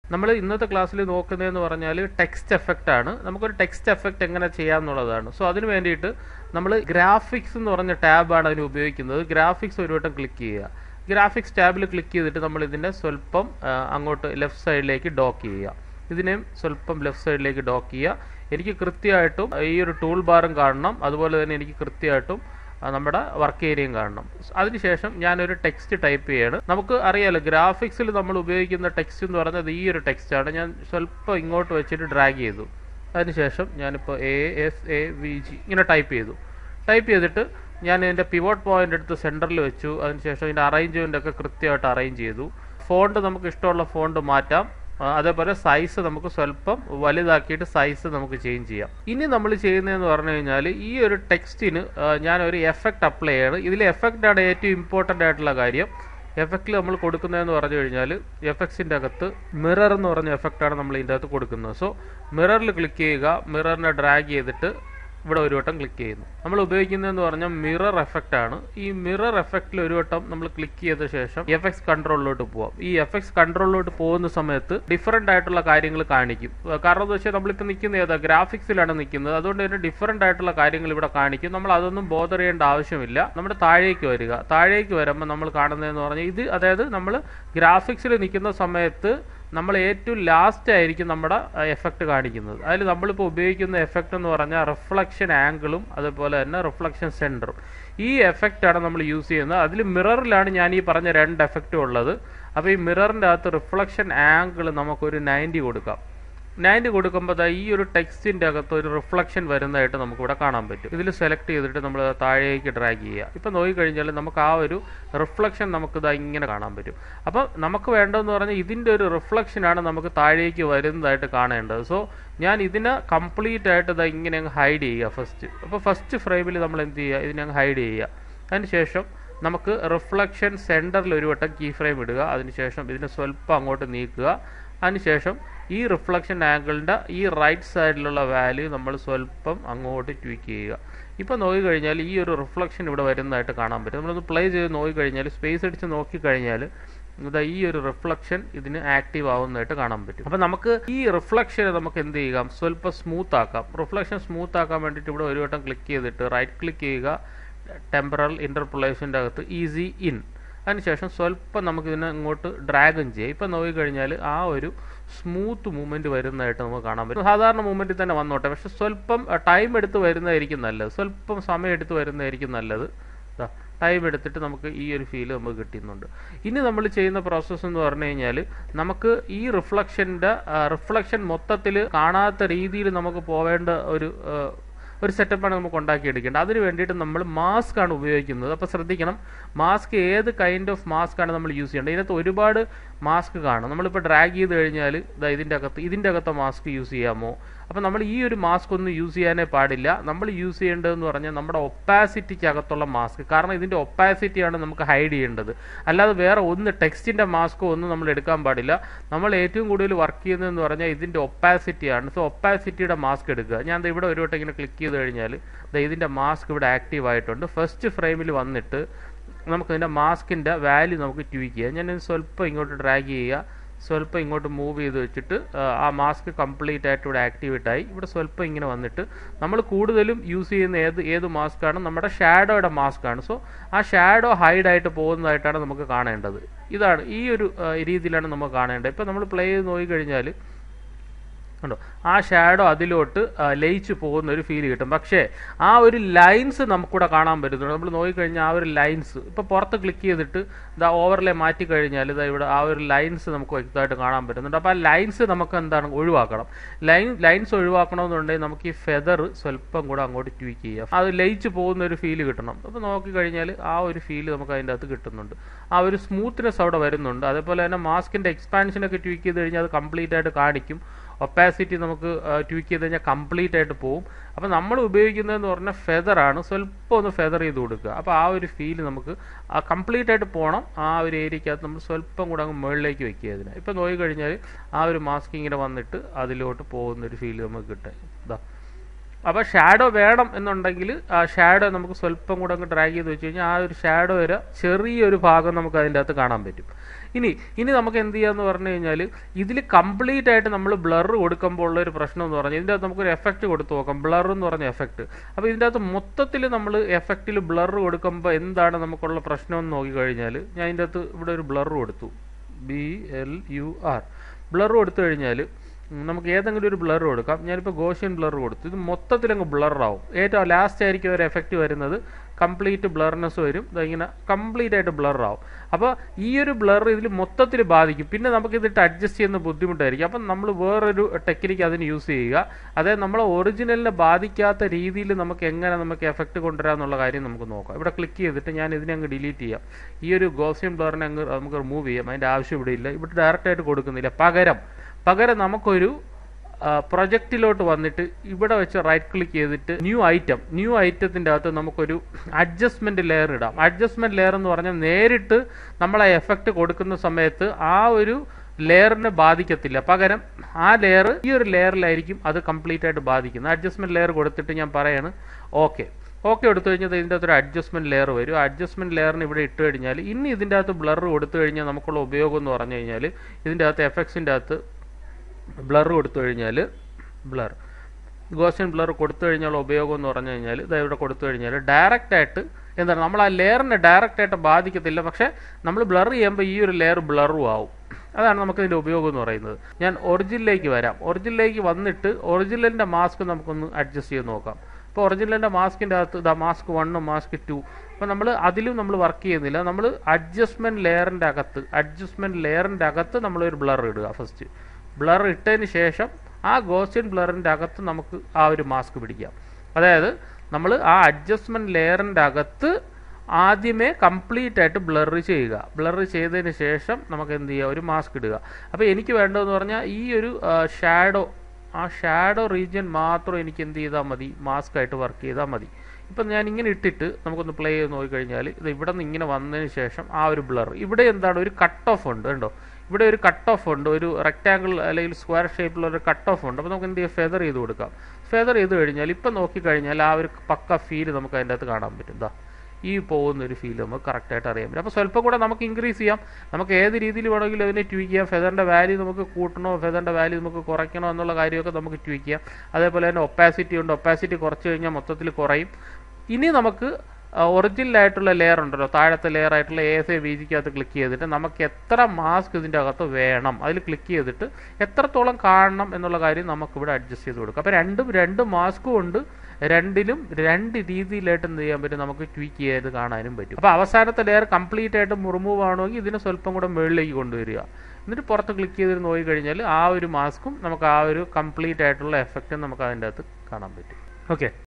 നമ്മൾ ഇന്നത്തെ ക്ലാസ്സിൽ നോക്കുന്നതെന്ന് പറഞ്ഞാൽ ടെക്സ്റ്റ് എഫക്റ്റ് ആണ് നമുക്കൊരു ടെക്സ്റ്റ് എഫക്റ്റ് എങ്ങനെ ചെയ്യാമെന്നുള്ളതാണ് സോ അതിന് വേണ്ടിയിട്ട് നമ്മൾ ഗ്രാഫിക്സ് എന്ന് പറഞ്ഞ ടാബാണ് അതിന് ഉപയോഗിക്കുന്നത് ഗ്രാഫിക്സ് ഒരു വട്ടം ക്ലിക്ക് ചെയ്യുക ഗ്രാഫിക്സ് ടാബിൽ ക്ലിക്ക് ചെയ്തിട്ട് നമ്മൾ ഇതിനെ സ്വല്പം ആ, അങ്ങോട്ട് ലെഫ്റ്റ് സൈഡിലേക്ക് ഡോക്ക് ചെയ്യുക ഇതിനെയും സ്വല്പം ലെഫ്റ്റ് സൈഡിലേക്ക് ഡോക്ക് ചെയ്യുക എനിക്ക് കൃത്യമായിട്ടും ഈ ഒരു ടൂൾ ബാറും കാണണം അതുപോലെ തന്നെ എനിക്ക് കൃത്യമായിട്ടും ആ, നമ്മുടെ വർക്ക് ഏരിയയും കാണണം അതിനുശേഷം ഞാനൊരു ടെക്സ്റ്റ് ടൈപ്പ് ചെയ്യാണ് നമുക്ക് അറിയാലോ ഗ്രാഫിക്സിൽ നമ്മൾ ഉപയോഗിക്കുന്ന ടെക്സ്റ്റ് എന്ന് പറയുന്നത് ഈ ഒരു ടെക്സ്റ്റ് ആണ് ഞാൻ സ്വല്പം ഇങ്ങോട്ട് വെച്ചിട്ട് ഡ്രാഗ് ചെയ്തു അതിനുശേഷം ഞാനിപ്പോൾ A S A V G ഇങ്ങനെ ടൈപ്പ് ചെയ്തു ടൈപ്പ് ചെയ്തിട്ട് ഞാൻ ഇതിൻ്റെ പിവോട്ട് പോയിന്റ് എടുത്ത് സെൻറ്ററിൽ വെച്ചു അതിനുശേഷം ഇതിൻ്റെ അറേഞ്ച്മെൻ്റ് ഒക്കെ കൃത്യമായിട്ട് അറേഞ്ച് ചെയ്തു ഫോണ്ട് നമുക്ക് ഇഷ്ടമുള്ള ഫോണ്ട് മാറ്റാം ആ, അതേപോലെ സൈസ് നമുക്ക് സ്വല്പം വലുതാക്കിയിട്ട് സൈസ് നമുക്ക് ചേഞ്ച് ചെയ്യാം ഇനി നമ്മൾ ചെയ്യുന്നതെന്ന് പറഞ്ഞു കഴിഞ്ഞാൽ ഈ ഒരു ടെക്സ്റ്റിന് ഞാൻ ഒരു എഫക്റ്റ് അപ്ലൈ ചെയ്യാണ് ഇതിൽ എഫക്റ്റ് ആണ് ഏറ്റവും ഇമ്പോർട്ടൻ്റ് ആയിട്ടുള്ള കാര്യം എഫക്റ്റിൽ നമ്മൾ കൊടുക്കുന്നതെന്ന് പറഞ്ഞു കഴിഞ്ഞാൽ എഫക്ട്സിൻ്റെ അകത്ത് മിറർ എന്ന് പറഞ്ഞ എഫക്റ്റാണ് നമ്മൾ ഇതിൻ്റെ അകത്ത് കൊടുക്കുന്നത് സോ മിററിൽ ക്ലിക്ക് ചെയ്യുക മിററിനെ ഡ്രാഗ് ചെയ്തിട്ട് ഇവിടെ ഒരു വട്ടം ക്ലിക്ക് ചെയ്യുന്നു നമ്മൾ ഉപയോഗിക്കുന്നതെന്ന് പറഞ്ഞാൽ മിറർ എഫക്റ്റ് ആണ് ഈ മിറർ എഫക്റ്റിൽ ഒരു വട്ടം നമ്മൾ ക്ലിക്ക് ചെയ്ത ശേഷം എഫക്ട്സ് കൺട്രോളിലോട്ട് പോവാം ഈ എഫക്ട്സ് കൺട്രോളിലോട്ട് പോകുന്ന സമയത്ത് ഡിഫറെൻ്റ് ആയിട്ടുള്ള കാര്യങ്ങൾ കാണിക്കും ഏർ കാരണം എന്ന് വെച്ചാൽ നമ്മളിപ്പോൾ നിൽക്കുന്ന ഏതാ ഗ്രാഫിക്സിലാണ് നിൽക്കുന്നത് അതുകൊണ്ട് തന്നെ ഡിഫറെൻ്റ് ആയിട്ടുള്ള കാര്യങ്ങൾ ഇവിടെ കാണിക്കും നമ്മൾ അതൊന്നും ബോധർ ചെയ്യേണ്ട ആവശ്യമില്ല നമ്മുടെ താഴേക്ക് വരിക താഴേക്ക് വരുമ്പോൾ നമ്മൾ കാണുന്നതെന്ന് പറഞ്ഞാൽ ഇത് അതായത് നമ്മൾ ഗ്രാഫിക്സിൽ നിൽക്കുന്ന സമയത്ത് നമ്മൾ ഏറ്റവും ലാസ്റ്റ് ആയിരിക്കും നമ്മുടെ എഫക്റ്റ് കാണിക്കുന്നത് അതിൽ നമ്മളിപ്പോൾ ഉപയോഗിക്കുന്ന എഫക്റ്റ് എന്ന് പറഞ്ഞാൽ റിഫ്ലക്ഷൻ ആംഗിളും അതുപോലെ തന്നെ റിഫ്ലക്ഷൻ സെൻറ്ററും ഈ എഫക്റ്റാണ് നമ്മൾ യൂസ് ചെയ്യുന്നത് അതിൽ മിററിലാണ് ഞാൻ ഈ പറഞ്ഞ രണ്ട് എഫക്റ്റും ഉള്ളത് അപ്പോൾ ഈ മിററിൻ്റെ അകത്ത് റിഫ്ലക്ഷൻ ആംഗിൾ നമുക്കൊരു നയൻറ്റി കൊടുക്കാം നയൻറ്റി കൊടുക്കുമ്പോൾ ദാ ഈ ഒരു ടെക്സ്റ്റിൻ്റെ അകത്ത് ഒരു റിഫ്ലക്ഷൻ വരുന്നതായിട്ട് നമുക്കിവിടെ കാണാൻ പറ്റും ഇതിൽ സെലക്ട് ചെയ്തിട്ട് നമ്മൾ താഴേക്ക് ഡ്രാഗ് ചെയ്യുക ഇപ്പം നോക്കിക്കഴിഞ്ഞാൽ നമുക്ക് ആ ഒരു റിഫ്ലക്ഷൻ നമുക്ക് ഇതാ ഇങ്ങനെ കാണാൻ പറ്റും അപ്പം നമുക്ക് വേണ്ടതെന്ന് പറഞ്ഞാൽ ഇതിൻ്റെ ഒരു റിഫ്ലക്ഷനാണ് നമുക്ക് താഴേക്ക് വരുന്നതായിട്ട് കാണേണ്ടത് സോ ഞാൻ ഇതിനെ കംപ്ലീറ്റ് ആയിട്ട് ഇതാ ഇങ്ങനെ അങ്ങ് ഹൈഡ് ചെയ്യുക ഫസ്റ്റ് അപ്പോൾ ഫസ്റ്റ് ഫ്രെയിമിൽ നമ്മൾ എന്ത് ചെയ്യുക ഇതിനെ അങ്ങ് ഹൈഡ് ചെയ്യുക അതിനുശേഷം നമുക്ക് റിഫ്ലക്ഷൻ സെൻറ്ററിൽ ഒരു വട്ടം കീ ഫ്രെയിം ഇടുക അതിനുശേഷം ഇതിനെ സ്വല്പം അങ്ങോട്ട് നീക്കുക അതിനുശേഷം ഈ റിഫ്ലക്ഷൻ ആംഗിളിൻ്റെ ഈ റൈറ്റ് സൈഡിലുള്ള വാല്യൂ നമ്മൾ സ്വല്പം അങ്ങോട്ട് ട്വീക്ക് ചെയ്യുക ഇപ്പോൾ നോക്കിക്കഴിഞ്ഞാൽ ഈ ഒരു റിഫ്ലക്ഷൻ ഇവിടെ വരുന്നതായിട്ട് കാണാൻ പറ്റും നമ്മളൊന്ന് പ്ലേ ചെയ്ത് നോക്കിക്കഴിഞ്ഞാൽ സ്പേസ് അടിച്ച് നോക്കിക്കഴിഞ്ഞാൽ ഇതാ ഈ ഒരു റിഫ്ലക്ഷൻ ഇതിന് ആക്റ്റീവ് ആവുന്നതായിട്ട് കാണാൻ പറ്റും അപ്പോൾ നമുക്ക് ഈ റിഫ്ലക്ഷനെ നമുക്ക് എന്ത് ചെയ്യാം സ്വല്പം സ്മൂത്ത് ആക്കാം റിഫ്ലക്ഷൻ സ്മൂത്ത് ആക്കാൻ വേണ്ടിയിട്ട് ഇവിടെ ഒരു വട്ടം ക്ലിക്ക് ചെയ്തിട്ട് റൈറ്റ് ക്ലിക്ക് ചെയ്യുക ടെമ്പറൽ ഇൻ്റർപൊളേഷൻ്റെ അകത്ത് ഈസി ഇൻ അതിനുശേഷം സ്വല്പം നമുക്കിതിനെ ഇങ്ങോട്ട് ഡ്രാഗൺ ചെയ്യാം ഇപ്പം നോക്കിക്കഴിഞ്ഞാൽ ആ ഒരു സ്മൂത്ത് മൂവ്മെൻറ്റ് വരുന്നതായിട്ട് നമുക്ക് കാണാൻ പറ്റും സാധാരണ മൂവ്മെൻറ്റിൽ തന്നെ വന്നോട്ടെ പക്ഷെ സ്വല്പം ടൈം എടുത്ത് വരുന്നതായിരിക്കും നല്ലത് സ്വല്പം സമയം എടുത്ത് വരുന്നതായിരിക്കും നല്ലത് ടൈം എടുത്തിട്ട് നമുക്ക് ഈ ഒരു ഫീൽ നമുക്ക് കിട്ടുന്നുണ്ട് ഇനി നമ്മൾ ചെയ്യുന്ന പ്രോസസ്സ് എന്ന് പറഞ്ഞു കഴിഞ്ഞാൽ നമുക്ക് ഈ റിഫ്ലക്ഷൻ്റെ റിഫ്ലക്ഷൻ മൊത്തത്തിൽ കാണാത്ത രീതിയിൽ നമുക്ക് പോവേണ്ട ഒരു ആ, ഒരു സെറ്റപ്പാണ് നമുക്ക് ഉണ്ടാക്കിയെടുക്കേണ്ടത് അതിന് വേണ്ടിയിട്ട് നമ്മൾ മാസ്ക് ആണ് ഉപയോഗിക്കുന്നത് അപ്പോൾ ശ്രദ്ധിക്കണം മാസ്ക് ഏത് കൈൻഡ് ഓഫ് മാസ്ക് ആണ് നമ്മൾ യൂസ് ചെയ്യേണ്ടത് ഇതിനകത്ത് ഒരുപാട് മാസ്ക് കാണും നമ്മളിപ്പോൾ ഡ്രാഗ് ചെയ്ത് കഴിഞ്ഞാൽ ഇതാ ഇതിൻ്റെ അകത്ത് ഇതിൻ്റെ അകത്തെ മാസ്ക് യൂസ് ചെയ്യാമോ അപ്പോൾ നമ്മൾ ഈ ഒരു മാസ്ക് ഒന്നും യൂസ് ചെയ്യാനേ പാടില്ല നമ്മൾ യൂസ് ചെയ്യേണ്ടതെന്ന് പറഞ്ഞാൽ നമ്മുടെ ഒപ്പാസിറ്റിക്ക് അകത്തുള്ള മാസ്ക് കാരണം ഇതിൻ്റെ ഒപ്പാസിറ്റിയാണ് നമുക്ക് ഹൈഡ് ചെയ്യേണ്ടത് അല്ലാതെ വേറെ ഒന്ന് ടെക്സ്റ്റിൻ്റെ മാസ്കോ ഒന്നും നമ്മൾ എടുക്കാൻ പാടില്ല നമ്മൾ ഏറ്റവും കൂടുതൽ വർക്ക് ചെയ്യുന്നതെന്ന് പറഞ്ഞാൽ ഇതിൻ്റെ ഒപ്പാസിറ്റിയാണ് സോ ഒപ്പാസിറ്റിയുടെ മാസ്ക് എടുക്കുക ഞാൻ ദേ ഇവിടെ ഒരു വട്ടം ഇങ്ങനെ ക്ലിക്ക് ചെയ്ത് കഴിഞ്ഞാൽ ദേ ഇതിൻ്റെ മാസ്ക് ഇവിടെ ആക്റ്റീവ് ആയിട്ടുണ്ട് ഫസ്റ്റ് ഫ്രെയിമിൽ വന്നിട്ട് നമുക്ക് ഇതിൻ്റെ മാസ്കിൻ്റെ വാല്യൂ നമുക്ക് ട്വീക്ക് ചെയ്യാം ഞാൻ ഇത് സ്വല്പം ഇങ്ങോട്ട് ഡ്രാഗ് ചെയ്യുക സ്വല്പം ഇങ്ങോട്ട് മൂവ് ചെയ്ത് വെച്ചിട്ട് ആ, ആ മാസ്ക് കംപ്ലീറ്റ് ആയിട്ട് ഇവിടെ ആക്ടിവേറ്റ് ആയി ഇവിടെ സ്വല്പം ഇങ്ങനെ വന്നിട്ട് നമ്മൾ കൂടുതലും യൂസ് ചെയ്യുന്ന ഏത് ഏത് മാസ്ക് ആണ് നമ്മുടെ ഷാഡോയുടെ മാസ്ക് ആണ് സോ ആ ഷാഡോ ഹൈഡ് ആയിട്ട് പോകുന്നതായിട്ടാണ് നമുക്ക് കാണേണ്ടത് ഇതാണ് ഈ ഒരു ആ, രീതിയിലാണ് നമുക്ക് കാണേണ്ടത് ഇപ്പോൾ നമ്മൾ പ്ലേ ചെയ്ത് നോക്കിക്കഴിഞ്ഞാൽ കണ്ടോ ആ ഷാഡോ അതിലോട്ട് ആ, ലയിച്ച് പോകുന്ന ഒരു ഫീൽ കിട്ടും പക്ഷേ ആ ഒരു ലൈൻസ് നമുക്കിവിടെ കാണാൻ പറ്റുന്നുണ്ട് നമ്മൾ നോക്കിക്കഴിഞ്ഞാൽ ആ ഒരു ലൈൻസ് ഇപ്പോൾ പുറത്ത് ക്ലിക്ക് ചെയ്തിട്ട് ഇതാ ഓവർലേ മാറ്റി കഴിഞ്ഞാൽ ഇതാ ഇവിടെ ആ ഒരു ലൈൻസ് നമുക്ക് വ്യക്തമായിട്ട് കാണാൻ പറ്റുന്നുണ്ട് അപ്പോൾ ആ ലൈൻസ് നമുക്ക് എന്താണ് ഒഴിവാക്കണം ലൈൻ ലൈൻസ് ഒഴിവാക്കണമെന്നുണ്ടെങ്കിൽ നമുക്ക് ഈ ഫെദർ സ്വല്പം കൂടെ അങ്ങോട്ട് ട്വീക്ക് ചെയ്യാം അത് ലയിച്ച് പോകുന്ന ഒരു ഫീൽ കിട്ടണം അപ്പോൾ നോക്കിക്കഴിഞ്ഞാൽ ആ ഒരു ഫീൽ നമുക്ക് അതിൻ്റെ അകത്ത് കിട്ടുന്നുണ്ട് ആ ഒരു സ്മൂത്ത്നെസ് അവിടെ വരുന്നുണ്ട് അതേപോലെ തന്നെ മാസ്കിൻ്റെ എക്സ്പാൻഷനൊക്കെ ട്വീക്ക് ചെയ്ത് കഴിഞ്ഞാൽ അത് കംപ്ലീറ്റ് ആയിട്ട് കാണിക്കും ഒപ്പാസിറ്റി നമുക്ക് ട്വീക്ക് ചെയ്ത് കഴിഞ്ഞാൽ കംപ്ലീറ്റ് ആയിട്ട് പോകും അപ്പോൾ നമ്മൾ ഉപയോഗിക്കുന്നതെന്ന് പറഞ്ഞാൽ ഫെദറാണ് സ്വല്പം ഒന്ന് ഫെദർ ചെയ്ത് കൊടുക്കുക അപ്പോൾ ആ ഒരു ഫീൽ നമുക്ക് കംപ്ലീറ്റ് ആയിട്ട് പോകണം ആ ഒരു ഏരിയക്കകത്ത് നമ്മൾ സ്വല്പം കൂടെ അങ്ങ് മുകളിലേക്ക് വെക്കുക അതിന് ഇപ്പോൾ നോക്കിക്കഴിഞ്ഞാൽ ആ ഒരു മാസ്ക് ഇങ്ങനെ വന്നിട്ട് അതിലോട്ട് പോകുന്ന ഒരു ഫീൽ നമുക്ക് കിട്ടും ഇതാ അപ്പോൾ ഷാഡോ വേണം എന്നുണ്ടെങ്കിൽ ആ ഷാഡോ നമുക്ക് സ്വല്പം കൂടെ അങ്ങ് ഡ്രാഗ് ചെയ്ത് വെച്ച് കഴിഞ്ഞാൽ ആ ഒരു ഷാഡോ വരെ ചെറിയൊരു ഭാഗം നമുക്ക് അതിൻ്റെ അകത്ത് കാണാൻ പറ്റും ഇനി ഇനി നമുക്ക് എന്ത് ചെയ്യാന്ന് പറഞ്ഞു കഴിഞ്ഞാൽ ഇതിൽ കംപ്ലീറ്റ് ആയിട്ട് നമ്മൾ ബ്ലർ കൊടുക്കുമ്പോൾ ഉള്ള ഒരു പ്രശ്നം എന്ന് പറഞ്ഞാൽ ഇതിൻ്റെ അകത്ത് നമുക്കൊരു എഫക്റ്റ് കൊടുത്തു നോക്കാം ബ്ലർ എന്ന് പറഞ്ഞ എഫക്റ്റ് അപ്പോൾ ഇതിൻ്റെ അകത്ത് മൊത്തത്തിൽ നമ്മൾ എഫക്റ്റിൽ ബ്ലർ കൊടുക്കുമ്പോൾ എന്താണ് നമുക്കുള്ള പ്രശ്നം എന്ന് നോക്കിക്കഴിഞ്ഞാൽ ഞാൻ ഇതിൻ്റെ അകത്ത് ഇവിടെ ഒരു ബ്ലർ കൊടുത്തു B L U R blur കൊടുത്തു കഴിഞ്ഞാൽ ഉം, നമുക്ക് ഏതെങ്കിലും ഒരു ബ്ലർ കൊടുക്കാം ഞാനിപ്പോൾ ഗോഷ്യൻ ബ്ലർ കൊടുത്തു ഇത് മൊത്തത്തിൽ അങ്ങ് ബ്ലറാവും ഏറ്റവും ലാസ്റ്റ് ആയിരിക്കും ഒരു എഫക്റ്റ് വരുന്നത് കംപ്ലീറ്റ് ബ്ലർനെസ് വരും ദാ ഇങ്ങനെ കംപ്ലീറ്റ് ആയിട്ട് ബ്ലറാവും അപ്പോൾ ഈ ഒരു ബ്ലർ ഇതിൽ മൊത്തത്തിൽ ബാധിക്കും പിന്നെ നമുക്ക് ഇതിട്ട് അഡ്ജസ്റ്റ് ചെയ്യുന്ന ബുദ്ധിമുട്ടായിരിക്കും അപ്പം നമ്മൾ വേറൊരു ടെക്നിക്ക് അതിന് യൂസ് ചെയ്യുക അതായത് നമ്മളെ ഒറിജിനലിനെ ബാധിക്കാത്ത രീതിയിൽ നമുക്ക് എങ്ങനെ നമുക്ക് എഫക്റ്റ് കൊണ്ടുവരാം എന്നുള്ള കാര്യം നമുക്ക് നോക്കാം ഇവിടെ ക്ലിക്ക് ചെയ്തിട്ട് ഞാൻ ഇതിനെ അങ്ങ് ഡിലീറ്റ് ചെയ്യാം ഈ ഒരു ഗോസിയൻ ബ്ലറിനെ അങ്ങ് നമുക്ക് റിമൂവ് ചെയ്യാം അതിൻ്റെ ആവശ്യം ഇവിടെ ഇല്ല ഇവിടെ ഡയറക്റ്റ് ആയിട്ട് കൊടുക്കുന്നില്ല പകരം പകരം നമുക്കൊരു പ്രൊജക്റ്റിലോട്ട് വന്നിട്ട് ഇവിടെ വെച്ച് റൈറ്റ് ക്ലിക്ക് ചെയ്തിട്ട് ന്യൂ ഐറ്റം ന്യൂ ഐറ്റത്തിൻ്റെ അകത്ത് നമുക്കൊരു അഡ്ജസ്റ്റ്മെൻറ്റ് ലെയർ ഇടാം അഡ്ജസ്റ്റ്മെൻറ്റ് ലെയർ എന്ന് പറഞ്ഞാൽ നേരിട്ട് നമ്മൾ ആ എഫക്റ്റ് കൊടുക്കുന്ന സമയത്ത് ആ ഒരു ലെയറിനെ ബാധിക്കത്തില്ല പകരം ആ ലെയർ ഈ ഒരു ലെയറിലായിരിക്കും അത് കംപ്ലീറ്റ് ആയിട്ട് ബാധിക്കുന്നത് അഡ്ജസ്റ്റ്മെൻറ്റ് ലെയർ കൊടുത്തിട്ട് ഞാൻ പറയാണ് ഓക്കെ ഓക്കെ എടുത്തു കഴിഞ്ഞാൽ ഇതിൻ്റെ അകത്ത് ഒരു അഡ്ജസ്റ്റ്മെൻറ്റ് ലെയർ വരും അഡ്ജസ്റ്റ്മെൻറ്റ് ലെയറിന് ഇവിടെ ഇട്ട് കഴിഞ്ഞാൽ ഇനി ഇതിൻ്റെ അകത്ത് ബ്ലർ കൊടുത്തു കഴിഞ്ഞാൽ നമുക്കുള്ള ഉപയോഗം എന്ന് പറഞ്ഞു കഴിഞ്ഞാൽ ഇതിൻ്റെ അകത്ത് എഫക്ട്സിൻ്റെ അകത്ത് ബ്ലർ കൊടുത്തു കഴിഞ്ഞാൽ ബ്ലർ ഗോഷൻ ബ്ലർ കൊടുത്തു കഴിഞ്ഞാൽ ഉപയോഗം എന്ന് പറഞ്ഞു കഴിഞ്ഞാൽ ഇത് ഇവിടെ കൊടുത്തു കഴിഞ്ഞാൽ ഡയറക്റ്റ് ആയിട്ട് എന്താണ് നമ്മൾ ആ ലെയറിനെ ഡയറക്റ്റ് ആയിട്ട് ബാധിക്കത്തില്ല പക്ഷേ നമ്മൾ ബ്ലർ ചെയ്യുമ്പോൾ ഈ ഒരു ലെയർ ബ്ലറും ആവും അതാണ് നമുക്ക് ഇതിൻ്റെ ഉപയോഗം എന്ന് പറയുന്നത് ഞാൻ ഒറിജിനിലേക്ക് വരാം ഒറിജിനിലേക്ക് വന്നിട്ട് ഒറിജിനലിൻ്റെ മാസ്ക് നമുക്കൊന്ന് അഡ്ജസ്റ്റ് ചെയ്ത് നോക്കാം ഇപ്പോൾ ഒറിജിനലിൻ്റെ മാസ്കിൻ്റെ അകത്ത് ദ മാസ്ക് വണ്ണും മാസ്ക് ടു അപ്പോൾ നമ്മൾ അതിലും നമ്മൾ വർക്ക് ചെയ്യുന്നില്ല നമ്മൾ അഡ്ജസ്റ്റ്മെൻറ്റ് ലെയറിൻ്റെ അകത്ത് അഡ്ജസ്റ്റ്മെൻറ്റ് ലെയറിൻ്റെ അകത്ത് നമ്മളൊരു ബ്ലർ ഇടുക ഫസ്റ്റ് ബ്ലർ ഇട്ടതിന് ശേഷം ആ ഗോസ്റ്റിൻ ബ്ലറിൻ്റെ അകത്ത് നമുക്ക് ആ ഒരു മാസ്ക് പിടിക്കാം അതായത് നമ്മൾ ആ അഡ്ജസ്റ്റ്മെൻറ്റ് ലെയറിൻ്റെ അകത്ത് ആദ്യമേ കംപ്ലീറ്റ് ആയിട്ട് ബ്ലർ ചെയ്യുക ബ്ലർ ചെയ്തതിന് ശേഷം നമുക്ക് എന്ത് ചെയ്യുക ഒരു മാസ്ക് ഇടുക അപ്പോൾ എനിക്ക് വേണ്ടതെന്ന് പറഞ്ഞാൽ ഈ ഒരു ഷാഡോ ആ ഷാഡോ റീജിയൻ മാത്രം എനിക്ക് എന്ത് ചെയ്താൽ മതി മാസ്ക് ആയിട്ട് വർക്ക് ചെയ്താൽ മതി ഇപ്പം ഞാൻ ഇങ്ങനെ ഇട്ടിട്ട് നമുക്കൊന്ന് പ്ലേ ചെയ്ത് നോക്കിക്കഴിഞ്ഞാൽ ഇത് ഇവിടെ നിന്ന് ഇങ്ങനെ വന്നതിന് ശേഷം ആ ഒരു ബ്ലർ ഇവിടെ എന്താണ് ഒരു കട്ട് ഓഫ് ഉണ്ട് കണ്ടോ ഇവിടെ ഒരു കട്ട് ഓഫ് ഉണ്ട് ഒരു റെക്റ്റാങ്കിൾ അല്ലെങ്കിൽ സ്ക്വയർ ഷേപ്പിലുള്ള ഒരു കട്ട് ഓഫ് ഉണ്ട് അപ്പോൾ നമുക്ക് എന്ത് ചെയ്യാം ഫെദർ ചെയ്ത് കൊടുക്കാം ഫെദർ ചെയ്ത് കഴിഞ്ഞാൽ ഇപ്പം നോക്കിക്കഴിഞ്ഞാൽ ആ ഒരു പക്ക ഫീൽ നമുക്ക് അതിൻ്റെ അകത്ത് കാണാൻ പറ്റും ദാ ഈ പോകുന്ന ഒരു ഫീൽ നമുക്ക് കറക്റ്റായിട്ട് അറിയാൻ പറ്റും അപ്പോൾ സ്വല്പം കൂടെ നമുക്ക് ഇൻക്രീസ് ചെയ്യാം നമുക്ക് ഏത് രീതിയിൽ വേണമെങ്കിലും അതിനെ ട്വീക്ക് ചെയ്യാം ഫെദറിൻ്റെ വാല്യൂ നമുക്ക് കൂട്ടണോ ഫെദറിൻ്റെ വാല്യൂ നമുക്ക് കുറയ്ക്കണോ എന്നുള്ള കാര്യമൊക്കെ നമുക്ക് ട്വീക്ക് ചെയ്യാം അതേപോലെ തന്നെ ഒപ്പാസിറ്റി ഉണ്ട് ഒപ്പാസിറ്റി കുറച്ച് കഴിഞ്ഞാൽ മൊത്തത്തിൽ കുറയും ഇനി നമുക്ക് ഒറിജിനൽ ആയിട്ടുള്ള ലെയർ ഉണ്ടല്ലോ താഴത്തെ ലെയർ ആയിട്ടുള്ള എ എസ് എ വി ജിക്കകത്ത് ക്ലിക്ക് ചെയ്തിട്ട് നമുക്ക് എത്ര മാസ്ക് ഇതിൻ്റെ അകത്ത് വേണം അതിൽ ക്ലിക്ക് ചെയ്തിട്ട് എത്രത്തോളം കാണണം എന്നുള്ള കാര്യം നമുക്കിവിടെ അഡ്ജസ്റ്റ് ചെയ്ത് കൊടുക്കാം അപ്പോൾ രണ്ടും രണ്ട് മാസ്കും ഉണ്ട് രണ്ടിലും രണ്ട് രീതിയിലായിട്ട് എന്ത് ചെയ്യാൻ പറ്റും നമുക്ക് ട്വീക്ക് ചെയ്ത് കാണാനും പറ്റും അപ്പോൾ അവസാനത്തെ ലെയർ കംപ്ലീറ്റ് ആയിട്ട് റിമൂവ് ആണെങ്കിൽ ഇതിനെ സ്വല്പം കൂടെ മുകളിലേക്ക് കൊണ്ടുവരിക എന്നിട്ട് പുറത്ത് ക്ലിക്ക് ചെയ്ത് നോക്കി കഴിഞ്ഞാൽ ആ ഒരു മാസ്കും നമുക്ക് ആ ഒരു കംപ്ലീറ്റ് ആയിട്ടുള്ള എഫക്റ്റും നമുക്ക് അതിൻ്റെ അകത്ത് കാണാൻ പറ്റും ഓക്കെ